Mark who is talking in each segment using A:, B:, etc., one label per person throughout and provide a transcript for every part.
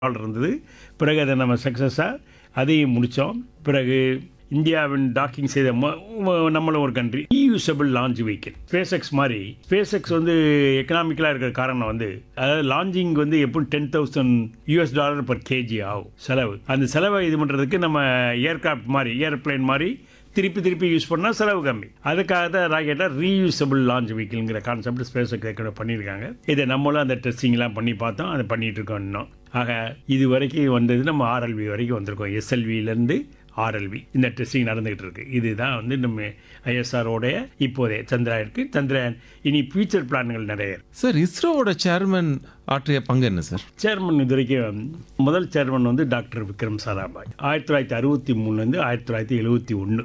A: ஆள் இருந்தது பிறகு அதை நம்ம சக்ஸஸாக அதையும் முடித்தோம் பிறகு இந்தியாவின் டாக்கிங் செய்த ம- ம- நம்மளும் ஒரு country reusable launch vehicle space X மாதிரி ஸ்பேஸ் எக்ஸ் வந்து எக்கனாமிக்கலாக இருக்கிற காரணம் வந்து அதாவது லான்ச்சிங் வந்து எப்படி ten thousand US dollar per KG ஆகும் செலவு அந்த செலவை இது பண்ணுறதுக்கு நம்ம ஏர்கிராஃப்ட் மாதிரி ஏர்பிளைன் மாதிரி திருப்பி திருப்பி யூஸ் பண்ணால் செலவு கம்மி அதுக்காக தான் ராக்கெட்டில் ரீயூசபிள் லான்ச் வெஹிக்கிள்ங்கிற கான்செப்ட் ஸ்பேஸ் எக்ஸ் பண்ணியிருக்காங்க இதை நம்மளும் அந்த டெஸ்டிங்லாம் பண்ணி பார்த்தோம் அதை பண்ணிட்டு இருக்கோம் இன்னும் ஆக இது வரைக்கும் வந்தது நம்ம ஆர்எல்வி வரைக்கும் வந்திருக்கோம் எஸ்எல்விலேருந்து ஆர்எல்வி இந்த டெஸ்டிங் நடந்துகிட்டு இருக்கு இதுதான் வந்து நம்ம ஐஎஸ்ஆரோடைய இப்போதைய சந்திராயனுக்கு சந்திரயான் இனி ஃபியூச்சர் பிளான்கள் நிறைய இருக்கு.
B: சார் இஸ்ரோவோட சேர்மன் ஆற்றிய பங்கு என்ன சார்
A: சேர்மன் இது வரைக்கும் முதல் சேர்மன் வந்து டாக்டர் விக்ரம் சாராபாய் ஆயிரத்தி தொள்ளாயிரத்தி அறுபத்தி மூணுலேருந்து ஆயிரத்தி தொள்ளாயிரத்தி எழுபத்தி ஒன்று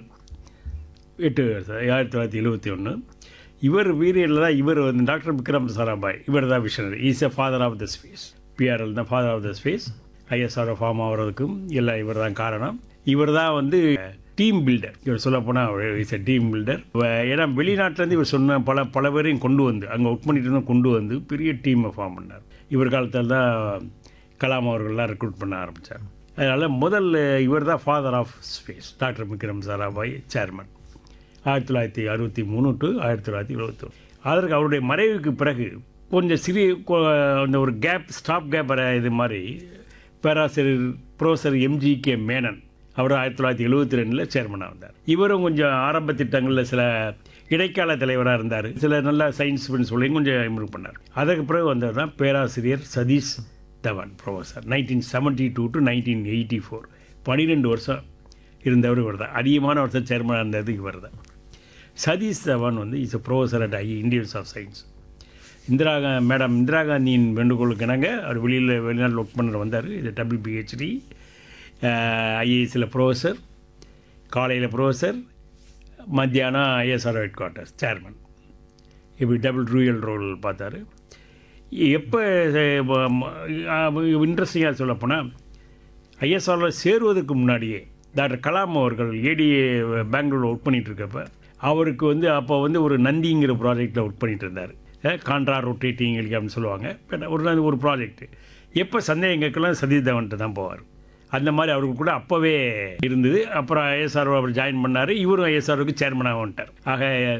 A: எட்டு வருஷம் ஆயிரத்தி தொள்ளாயிரத்தி எழுபத்தி ஒன்று இவர் வீரியரில் தான் இவர் வந்து டாக்டர் விக்ரம் சாராபாய் இவர் தான் visionary is a father of the space PRL தான் father of the space ISR form ஆகிறதுக்கும் எல்லாம் இவர் தான் காரணம் இவர் தான் வந்து டீம் பில்டர் இவர் சொல்ல போனால் இஸ் எ டீம் பில்டர் ஏன்னா வெளிநாட்டிலேருந்து இவர் சொன்ன பல பல பேரையும் கொண்டு வந்து அங்கே ஒர்க் பண்ணிட்டு இருந்தோம் கொண்டு வந்து பெரிய டீமை ஃபார்ம் பண்ணார் இவர் காலத்தில் தான் கலாம் அவர்கள்லாம் ரெக்ரூட் பண்ண ஆரம்பித்தார் அதனால் முதல் இவர் தான் father of space doctor Vikram Sarabhai chairman ஆயிரத்தி தொள்ளாயிரத்தி அறுபத்தி மூணு டு ஆயிரத்தி தொள்ளாயிரத்தி எழுபத்தி ஒன்று அதற்கு அவருடைய மறைவுக்கு பிறகு கொஞ்சம் சிறிய கொ- அந்த ஒரு கேப் ஸ்டாப் கேப் இது மாதிரி பேராசிரியர் ப்ரொஃபசர் எம்ஜி கே மேனன் அவர் ஆயிரத்தி தொள்ளாயிரத்தி எழுபத்தி ரெண்டில் சேர்மனாக வந்தார் இவரும் கொஞ்சம் ஆரம்ப திட்டங்களில் சில இடைக்கால தலைவராக இருந்தார் சில நல்ல சயின்ஸ் சொல்லி கொஞ்சம் இம்ப்ரூவ் பண்ணார் அதற்கு பிறகு வந்தவர் தான் பேராசிரியர் Satish Dhawan professor nineteen seventy two to nineteen eighty four பன்னிரெண்டு வருஷம் இருந்தவர் இவர் தான் அதிகமான வருஷம் சேர்மனாக இருந்தது இவர் தான் சதீஷ் தவான் வந்து is professor at I Indians of science Indira கா- மேடம் இந்திரா காந்தியின் வேண்டுகோளுக்கு இணங்க அவர் வெளியில் வெளிநாட்டில் ஒர்க் பண்ண வந்தார் இது டபுள் பிஹெச்டி ஐஏஎஸில் ப்ரொஃபஸர் காலையில் ப்ரொஃபஸர் மத்தியானம் ஐஎஸ்ஆர் ஹெட் குவார்ட்டர்ஸ் சேர்மன் இப்படி டபுள் ரூயல் ரோல் பார்த்தாரு எப்போ இன்ட்ரெஸ்டிங்காக சொல்லப்போனால் ஐஎஸ்ஆரில் சேருவதற்கு முன்னாடியே டாக்டர் கலாம் அவர்கள் ஏடிஏ பெங்களூரில் ஒர்க் பண்ணிட்டு இருக்கப்ப அவருக்கு வந்து அப்போ வந்து ஒரு நந்திங்கிற ப்ராஜெக்டில் ஒர்க் பண்ணிட்டு இருந்தார் கான்ட்ரா ரொட்டேட்டிங் அப்படின்னு சொல்லுவாங்க But ஒரு நாள் ஒரு ப்ராஜெக்ட் எப்போ சந்தேகம் கேட்கலாம் சதீஷ் தவன்ட்டு தான் போவார் அந்த மாதிரி அவருக்கு கூட அப்போவே இருந்தது அப்புறம் ஐஎஸ்ஆர் அவர் ஜாயின் பண்ணார் இவரும் ஐஎஸ்ஆருக்கு சேர்மனாக வந்துட்டார் ஆக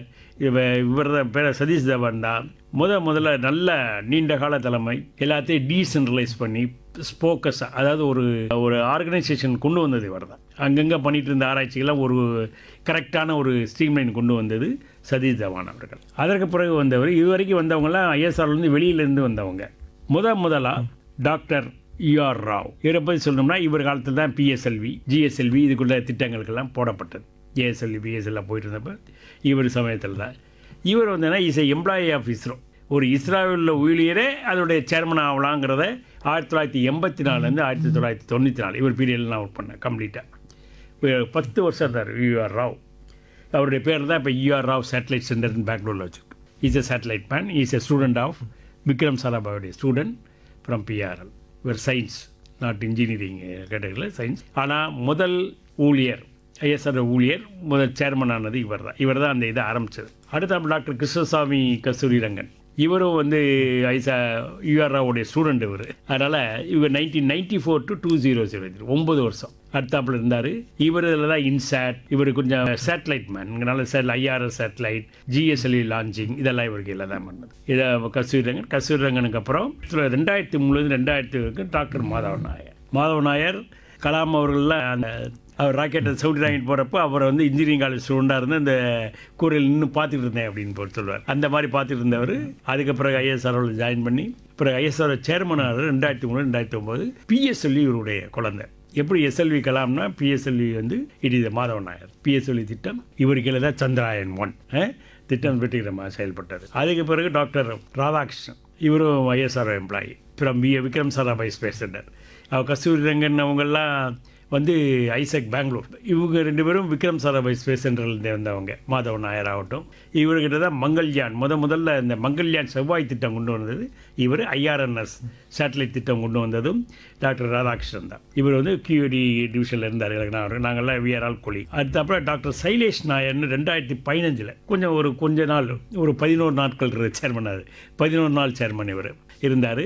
A: இவ இவர் தான் பேர் சதீஷ் தவான் தான் முத முதல்ல நல்ல நீண்ட கால தலைமை எல்லாத்தையும் டீசென்ட்ரலைஸ் பண்ணி ஸ்போக்கஸாக அதாவது ஒரு ஒரு ஆர்கனைசேஷன் கொண்டு வந்தது இவர் தான் அங்கங்கே பண்ணிட்டு இருந்த ஆராய்ச்சிகள்லாம் ஒரு கரெக்டான ஒரு ஸ்ட்ரீம்லைன் கொண்டு வந்தது சதீஷ் தவான் அவர்கள் அதற்கு பிறகு வந்தவர் இதுவரைக்கும் வந்தவங்கலாம் ஐஎஸ்ஆர்லேருந்து வெளியிலேருந்து வந்தவங்க முத முதலாக டாக்டர் யூஆர் ராவ் இவரை பற்றி சொல்லணும்னா இவர் காலத்தில் தான் பிஎஸ்எல்வி ஜிஎஸ்எல்வி இதுக்குள்ள திட்டங்களுக்கெல்லாம் போடப்பட்டது ஏஎஸ்எல்வி பிஎஸ்எல்லாம் போயிட்டு இருந்தப்ப இவர் சமயத்தில் தான் இவர் வந்து இஸ் எம்ப்ளாயி ஆஃப் இஸ்ரோ ஒரு இஸ்ராவில் ஊழியரே அதோடைய சேர்மன் ஆகலாங்கிறத ஆயிரத்தி தொள்ளாயிரத்தி எண்பத்தி நாலுலேருந்து ஆயிரத்தி தொள்ளாயிரத்தி தொண்ணூற்றி நாலு இவர் பீரியட்லாம் ஒர்க் பண்ணேன் கம்ப்ளீட்டாக பத்து வருஷம் இருந்தார் யூஆர் ராவ் அவருடைய பேர் தான் இப்போ யூஆர் ராவ் சேட்டலைட் சென்டர் பெங்களூரில் வச்சுருக்கு is a satellite man is a student of Vikram சாராபாவுடைய ஸ்டூடெண்ட் ஃப்ரம் பிஆர்எல் இவர் சயின்ஸ் நாட் இன்ஜினியரிங் கேட்டகரியில் சயின்ஸ் ஆனால் முதல் ஊழியர் ஐஎஸ்ஆர் ஊழியர் முதல் சேர்மன் ஆனது இவர் தான் இவர் தான் அந்த இதை ஆரம்பித்தது அடுத்த டாக்டர் கிருஷ்ணசாமி கஸ்தூரி ரங்கன் இவரும் வந்து ஐசா யூஆர் ராவுடைய ஸ்டூடெண்ட் இவர் அதனால் இவர் nineteen ninety four to two zero zero ஒம்பது வருஷம் அடுத்தாப்புல இருந்தார் இவர் இதில் தான் இன்சாட் இவர் கொஞ்சம் சேட்டலைட் மேன் இங்கனால sat IRS satellite GSLV launching இதெல்லாம் இவருக்கு இல்லை தான் பண்ணது இதை கஸ்தூரி ரங்கன் கஸ்தூரி ரங்கனுக்கு அப்புறம் ரெண்டாயிரத்தி மூணுலேருந்து ரெண்டாயிரத்தி வரைக்கும் டாக்டர் மாதவ நாயர் மாதவ நாயர் கலாம் அவர்கள்லாம் அந்த அவர் ராக்கெட்டை சவுடி ராக்கெட் போகிறப்போ அவரை வந்து இன்ஜினியரிங் காலேஜ் ஸ்டூடெண்டாக இருந்து அந்த கூரையில் நின்று பார்த்துட்டு இருந்தேன் அப்படின்னு போட்டு சொல்லுவார் அந்த மாதிரி பார்த்துட்டு இருந்தவர் அதுக்கு பிறகு ஐஎஸ்ஆர் ஜாயின் பண்ணி பிறகு ஐஎஸ்ஆர் சேர்மன் ஆனார் ரெண்டாயிரத்தி மூணு ரெண்டாயிரத்தி ஒம்பது பிஎஸ்எல்வி இவருடைய குழந்தை எப்படி எஸ்எல்வி கலாம்னா பிஎஸ்எல்வி வந்து it is Madhavan Nair PSLV திட்டம் இவர் கீழே தான் சந்திராயன் ஒன் திட்டம் வெற்றிகரமாக செயல்பட்டார் அதுக்கு பிறகு டாக்டர் ராதாகிருஷ்ணன் இவரும் ISR employee from V Vikram Sarabhai space centre அவர் கஸ்தூரி ரங்கன் அவங்கெல்லாம் வந்து ஐசக் பெங்களூர் இவங்க ரெண்டு பேரும் விக்ரம் சாராபாய் ஸ்பேஸ் சென்டர்லேருந்து வந்தவங்க மாதவ நாயர் ஆகட்டும் இவர்கிட்ட தான் மங்கள்யான் முத முதல்ல இந்த மங்கள்யான் செவ்வாய் திட்டம் கொண்டு வந்தது இவர் ஐஆர்என்எஸ் சேட்டலைட் திட்டம் கொண்டு வந்ததும் டாக்டர் ராதாகிருஷ்ணன் தான் இவர் வந்து கியூடி டிவிஷனில் இருந்தார் எனக்கு நான் நாங்கள்லாம் விஆர் ஆல் கொலி அதுக்கப்புறம் டாக்டர் சைலேஷ் நாயர்னு ரெண்டாயிரத்தி பதினஞ்சில் கொஞ்சம் ஒரு கொஞ்ச நாள் ஒரு பதினோரு நாட்கள் சேர்மன் அது பதினோரு நாள் சேர்மன் இவர் இருந்தார்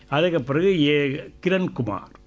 A: அதுக்கு பிறகு ஏ கிரண்குமார்